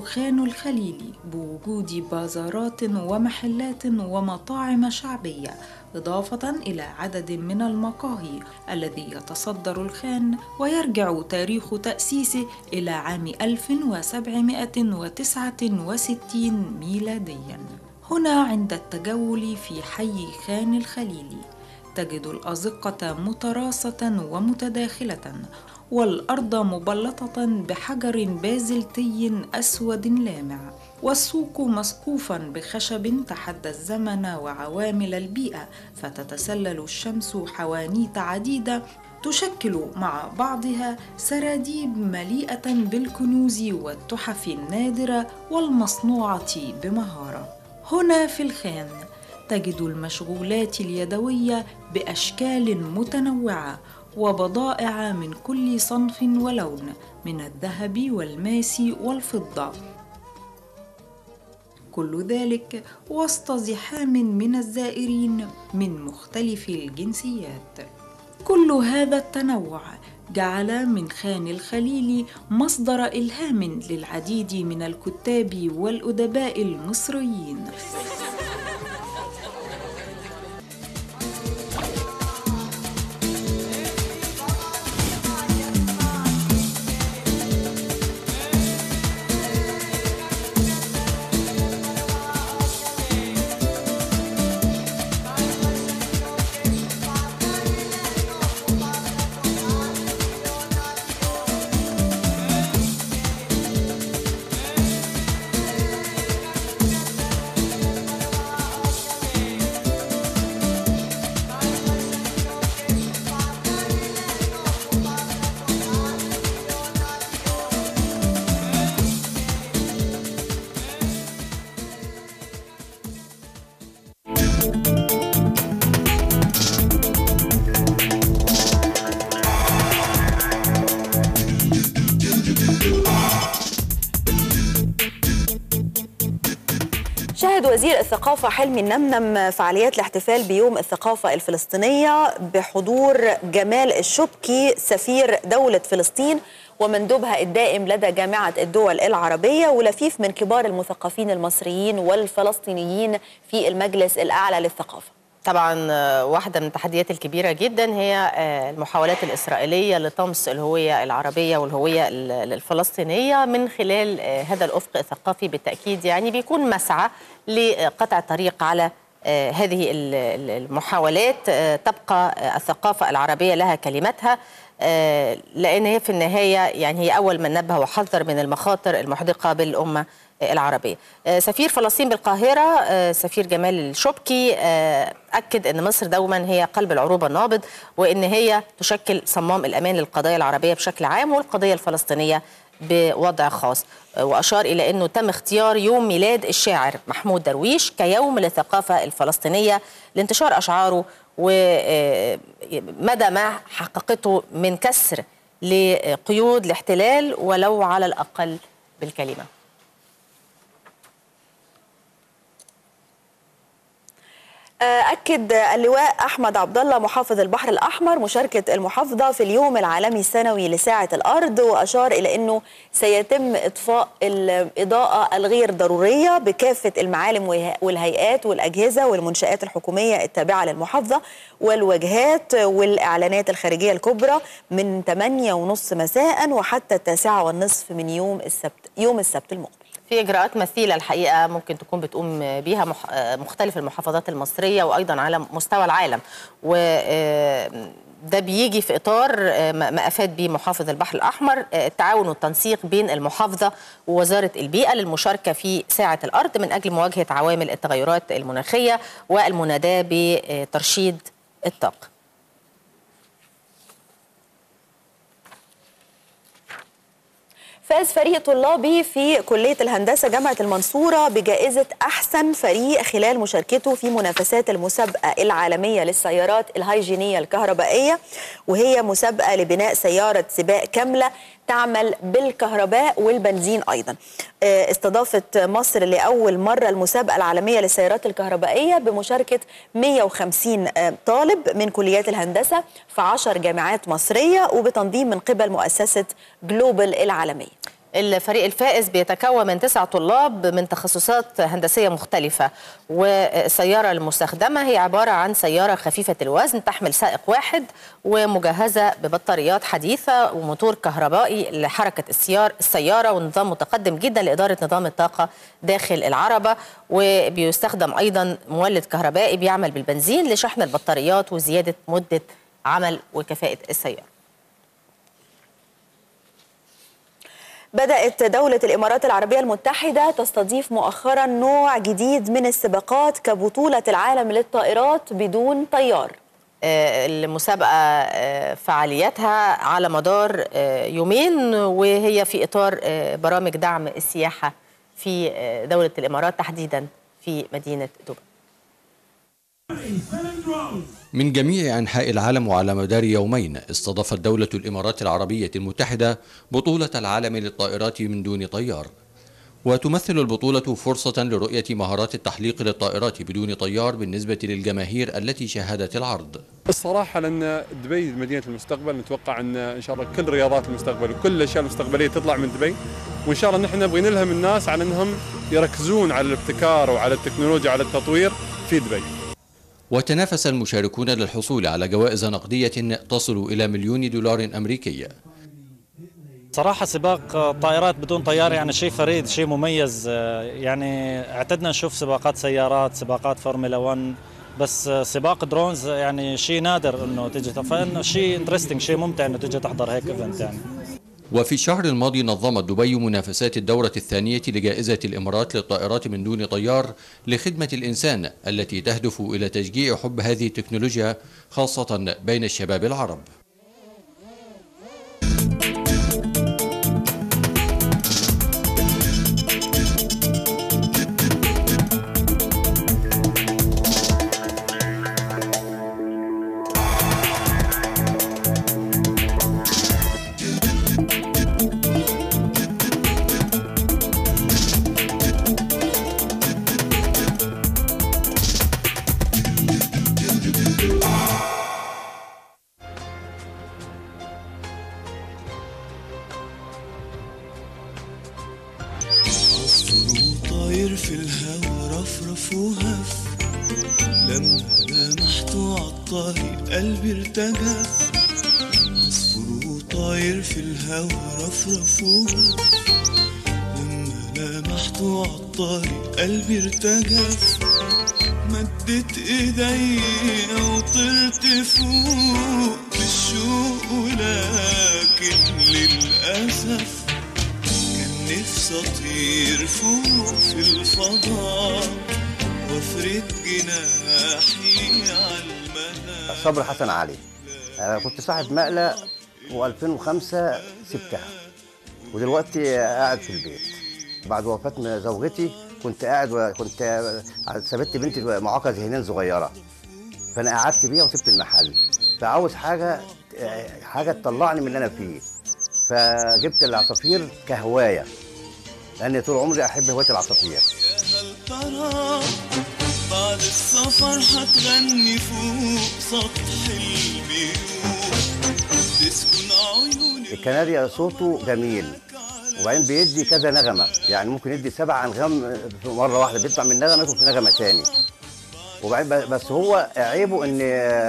خان الخليلي بوجود بازارات ومحلات ومطاعم شعبية إضافة إلى عدد من المقاهي الذي يتصدر الخان ويرجع تاريخ تأسيسه إلى عام 1769 ميلادياً. هنا عند التجول في حي خان الخليلي تجد الأزقة متراصة ومتداخلة والأرض مبلطة بحجر بازلتي أسود لامع والسوق مسقوفا بخشب تحدى الزمن وعوامل البيئة فتتسلل الشمس حوانيت عديدة تشكل مع بعضها سراديب مليئة بالكنوز والتحف النادرة والمصنوعة بمهارة هنا في الخان تجد المشغولات اليدوية بأشكال متنوعة وبضائع من كل صنف ولون من الذهب والماس والفضة كل ذلك وسط زحام من الزائرين من مختلف الجنسيات كل هذا التنوع جعل من خان الخليل مصدر الهام للعديد من الكتاب والادباء المصريين شهد وزير الثقافة حلمي النمنم فعاليات الاحتفال بيوم الثقافة الفلسطينية بحضور جمال الشبكي سفير دولة فلسطين ومندوبها الدائم لدى جامعة الدول العربية ولفيف من كبار المثقفين المصريين والفلسطينيين في المجلس الأعلى للثقافة طبعا آه، واحدة من التحديات الكبيرة جدا هي آه، المحاولات الإسرائيلية لطمس الهوية العربية والهوية ال- الفلسطينية من خلال آه، هذا الأفق الثقافي بالتأكيد يعني بيكون مسعى لقطع الطريق على آه، هذه ال- ال- المحاولات آه، تبقى آه، الثقافة العربية لها كلمتها آه، لأن هي في النهاية يعني هي أول من نبه وحذر من المخاطر المحدقة بالأمة العربية آه، سفير فلسطين بالقاهرة آه، سفير جمال الشبكي آه، أكد أن مصر دوما هي قلب العروبة النابض وأن هي تشكل صمام الأمان للقضايا العربية بشكل عام والقضية الفلسطينية بوضع خاص آه، وأشار إلى أنه تم اختيار يوم ميلاد الشاعر محمود درويش كيوم للثقافة الفلسطينية لانتشار أشعاره ومدى ما حققته من كسر لقيود الاحتلال ولو على الأقل بالكلمة أكد اللواء أحمد عبد الله محافظ البحر الأحمر مشاركة المحافظة في اليوم العالمي السنوي لساعة الأرض وأشار إلى أنه سيتم إطفاء الإضاءة الغير ضرورية بكافة المعالم وه- والهيئات والأجهزة والمنشآت الحكومية التابعة للمحافظة والواجهات والإعلانات الخارجية الكبرى من 8 ونص مساء وحتى التاسعة والنصف من يوم السبت يوم السبت المقبل في اجراءات مثيله الحقيقه ممكن تكون بتقوم بيها مح... مختلف المحافظات المصريه وايضا على مستوى العالم و آه، ده بيجي في اطار آه، ما ما افاد به محافظ البحر الاحمر آه، التعاون والتنسيق بين المحافظه ووزاره البيئه للمشاركه في ساعه الارض من اجل مواجهه عوامل التغيرات المناخيه والمناداه بترشيد الطاقه فاز فريق طلابي في كلية الهندسة جامعة المنصورة بجائزة أحسن فريق خلال مشاركته في منافسات المسابقة العالمية للسيارات الهيجينية الكهربائية وهي مسابقة لبناء سيارة سباق كاملة تعمل بالكهرباء والبنزين أيضا آه، استضافت مصر لأول مرة المسابقة العالمية للسيارات الكهربائية بمشاركة 150 آه، طالب من كليات الهندسة في 10 جامعات مصرية وبتنظيم من قبل مؤسسة جلوبال العالمية الفريق الفائز بيتكون من تسع طلاب من تخصصات هندسية مختلفة والسيارة المستخدمة هي عبارة عن سيارة خفيفة الوزن تحمل سائق واحد ومجهزة ببطاريات حديثة وموتور كهربائي لحركة السيار السيارة ونظام متقدم جدا لإدارة نظام الطاقة داخل العربة وبيستخدم أيضا مولد كهربائي بيعمل بالبنزين لشحن البطاريات وزيادة مدة عمل وكفاءة السيارة بدأت دولة الإمارات العربية المتحدة تستضيف مؤخرا نوع جديد من السباقات كبطولة العالم للطائرات بدون طيار آه، المسابقة آه، فعالياتها على مدار آه، يومين وهي في إطار آه، برامج دعم السياحة في آه، دولة الإمارات تحديدا في مدينة دبي من جميع أنحاء العالم وعلى مدار يومين استضافت دولة الإمارات العربية المتحدة بطولة العالم للطائرات من دون طيار وتمثل البطولة فرصة لرؤية مهارات التحليق للطائرات بدون طيار بالنسبة للجماهير التي شاهدت العرض الصراحة لأن دبي مدينة المستقبل نتوقع أن إن شاء الله كل رياضات المستقبل وكل الأشياء المستقبلية تطلع من دبي وإن شاء الله نحن نبغى نلهم الناس على أنهم يركزون على الابتكار وعلى التكنولوجيا وعلى التطوير في دبي وتنافس المشاركون للحصول على جوائز نقدية تصل إلى مليون دولار أمريكي صراحة سباق طائرات بدون طيار يعني شيء فريد شيء مميز آه، يعني اعتدنا نشوف سباقات سيارات سباقات فورمولا 1 بس آه، سباق درونز يعني شيء نادر انه تجي فانه شيء انترستنج شيء ممتع انه تجي تحضر هيك ايفنت يعني وفي الشهر الماضي نظمت دبي منافسات الدورة الثانية لجائزة الإمارات للطائرات من دون طيار لخدمة الإنسان التي تهدف إلى تشجيع حب هذه التكنولوجيا خاصة بين الشباب العرب عصفور طاير في الهوا رفرف وهف لما لمحته عالطريق قلبي ارتجف عصفور طاير في الهوا رفرف وهف لما لمحته عالطريق قلبي ارتجف مدت ايديا وطرت فوق بالشوق ولكن للأسف كان نفسي اطير فوق في الفضاء وافرد جناحي على المدى صبري حسن علي أنا كنت صاحب مقلة و2005 سبتها ودلوقتي قاعد في البيت بعد وفاة زوجتي كنت قاعد وكنت سابت بنتي معاقة ذهنيا صغيرة فأنا قعدت بيها وسبت المحل فعاوز حاجة حاجة تطلعني من اللي أنا فيه فجبت العصافير كهواية لأن طول عمري أحب هواية العصافير هل ترى بعد السفر هتغني فوق سطح البيوت تسكن عيوني الكناريا صوته جميل وبعدين بيدي كذا نغمه يعني ممكن يدي سبع انغام في مره واحده بيطلع من نغمه يدخل في نغمه تاني وبعدين ب- بس هو عيبه ان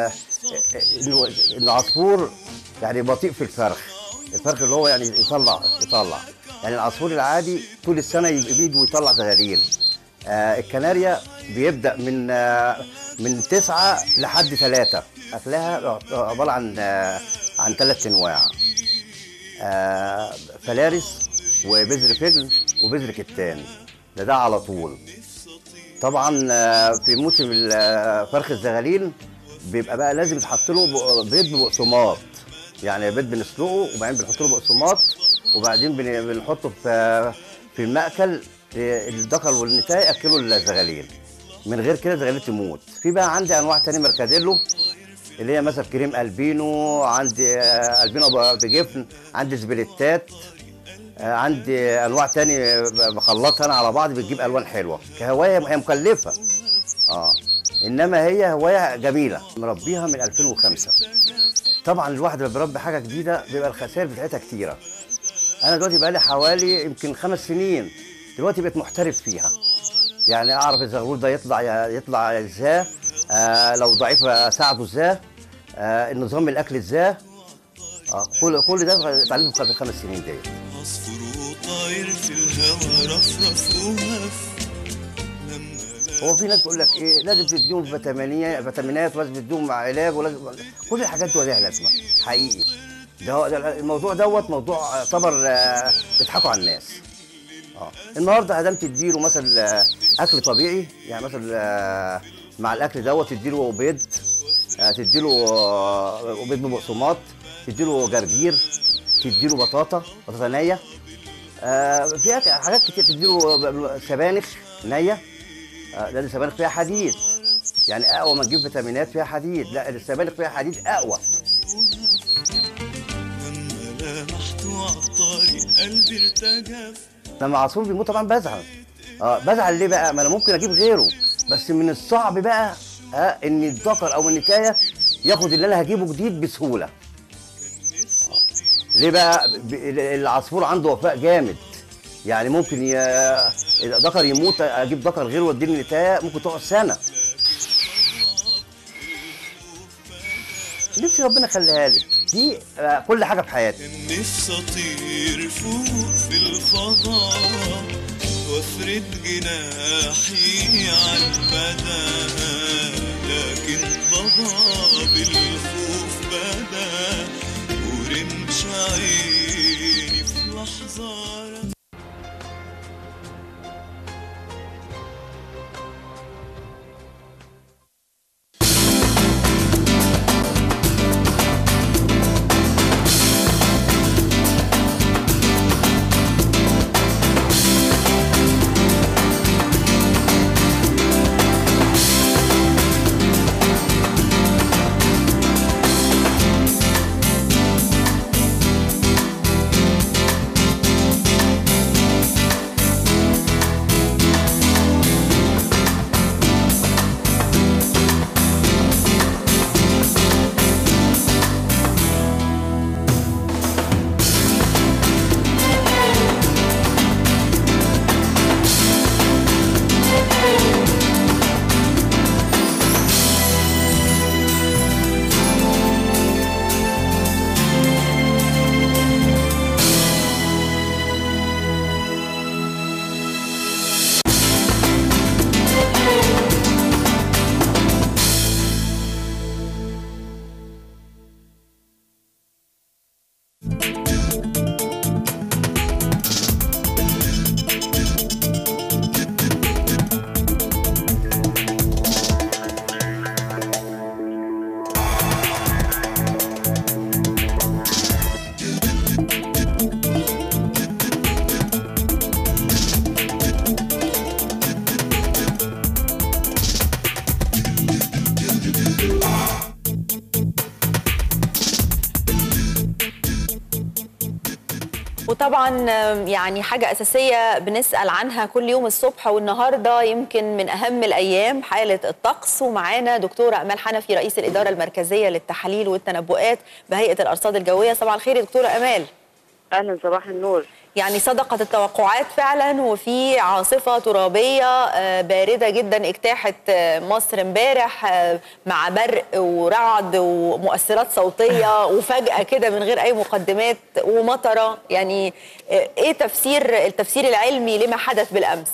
انه انه عصفور يعني بطيء في الفرخ الفرخ اللي هو يعني يطلع يطلع يعني العصفور العادي طول السنه يبقى بيده ويطلع زغاليل آه الكناريا بيبدا من آه من تسعه لحد ثلاثه اكلها عباره عن آه عن ثلاث انواع آه، فلارس وبذر فجل وبذر كتان ده ده على طول طبعا آه، في موسم ال- آه، فرخ الزغاليل بيبقى بقى لازم يتحط له ب- بيض ببقسماط يعني بيض بنسلقه وبعدين بنحط له بقسماط وبعدين بن- بنحطه في في المأكل آه، الذكر والنساء ياكلوا الزغاليل من غير كده الزغاليل تموت في بقى عندي انواع تاني مركزيلو اللي هي مثلا كريم البينو عندي آه، البينو ب- بجفن عندي سبليتات آه، عندي انواع تاني ب- بخلطها انا على بعض بتجيب الوان حلوه كهوايه هي مكلفه اه انما هي هوايه جميله مربيها من 2005 طبعا الواحد لما بيربي حاجه جديده بيبقى الخسائر بتاعتها كتيره انا دلوقتي بقى لي حوالي يمكن خمس سنين دلوقتي بقيت محترف فيها يعني اعرف الزغلول ده يطلع يطلع ازاي آه لو ضعيف اساعده ازاي آه النظام الاكل ازاي آه كل كل ده اتعلمته في الخمس سنين ديت عصفور وطاير في الهوا رفرف وهف هو في ناس تقول لك ايه لازم تديهم فيتامينات فيتامينات ولازم تديهم علاج ولازم كل الحاجات دي ليها لازمه حقيقي ده هو- ده الموضوع دوت موضوع يعتبر آه، بيضحكوا على الناس اه النهارده ادام تديله مثلا آه، اكل طبيعي يعني مثلا آه، مع الاكل دوت تديله بيض آه، تديله آه، بيض ببقسماط تديله جرجير تديله بطاطا بطاطا نيه آه، فيها حاجات كتير تديله سبانخ نيه آه، لان السبانخ فيها حديد يعني اقوى ما تجيب فيتامينات فيها حديد لا السبانخ فيها حديد اقوى لما لمحته عالطريق قلبي ارتجف لما عصفور بيموت طبعا بزعل اه بزعل ليه بقى ما انا ممكن اجيب غيره بس من الصعب بقى آه ان الذكر او النتايه ياخد اللي انا هجيبه جديد بسهوله آه. ليه بقى ب- العصفور عنده وفاء جامد يعني ممكن ي... الذكر يموت اجيب ذكر غيره واديله النتايه ممكن تقعد سنه نفسي ربنا يخليها لي دي آه، كل حاجه في حياتي كان نفسي اطير فوق في الفضاء وافرد جناحي عالمدى لكن بابا بالخوف بدا ورمش عيني في لحظة وطبعا آم، يعني حاجة أساسية بنسأل عنها كل يوم الصبح والنهاردة يمكن من أهم الأيام حالة الطقس ومعانا دكتورة أمال حنفي رئيس الإدارة المركزية للتحاليل والتنبؤات بهيئة الأرصاد الجوية صباح الخير يا دكتورة أمال اهلا صباح النور يعني صدقت التوقعات فعلا وفي عاصفة ترابية آه، باردة جدا اجتاحت آه، مصر امبارح آه، مع برق ورعد ومؤثرات صوتية وفجأة كده من غير أي مقدمات ومطرة يعني آه، إيه تفسير التفسير العلمي لما حدث بالأمس؟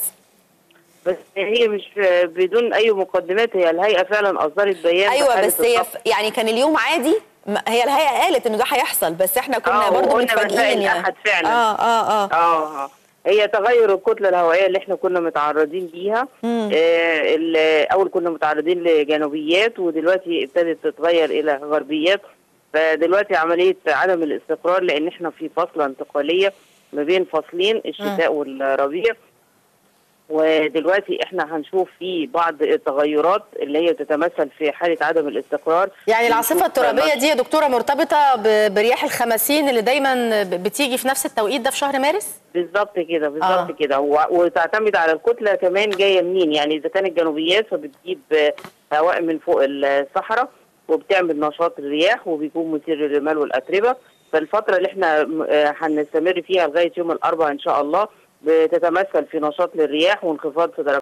بس هي مش بدون اي مقدمات هي الهيئه فعلا اصدرت بيان أيوة بحالة بس هي الطقس. ف- يعني كان اليوم عادي ما- هي الهيئة قالت إنه ده هيحصل بس إحنا كنا آه، برضو وقلنا مساء متفاجئين يعني الأحد فعلا. آه آه آه اه اه هي تغير الكتله الهوائيه اللي احنا كنا متعرضين ليها مم. آه ال- اول كنا متعرضين لجنوبيات ودلوقتي ابتدت تتغير الى غربيات فدلوقتي عمليه عدم الاستقرار لان احنا في فصله انتقاليه ما بين فصلين الشتاء والربيع ودلوقتي احنا هنشوف في بعض التغيرات اللي هي تتمثل في حاله عدم الاستقرار يعني العاصفة بنشوف الترابية نشاط- دي يا دكتورة مرتبطة ب- برياح الخمسين اللي دايما ب- بتيجي في نفس التوقيت ده في شهر مارس؟ بالظبط كده بالظبط آه. آه. كده و- وتعتمد على الكتله كمان جايه منين يعني اذا كانت جنوبيات فبتجيب آه، هواء من فوق الصحراء وبتعمل نشاط الرياح وبيكون مثير للرمال والاتربه فالفتره اللي احنا م- آه، هنستمر فيها لغايه يوم الاربعاء ان شاء الله بتتمثل في نشاط للرياح وانخفاض في درجات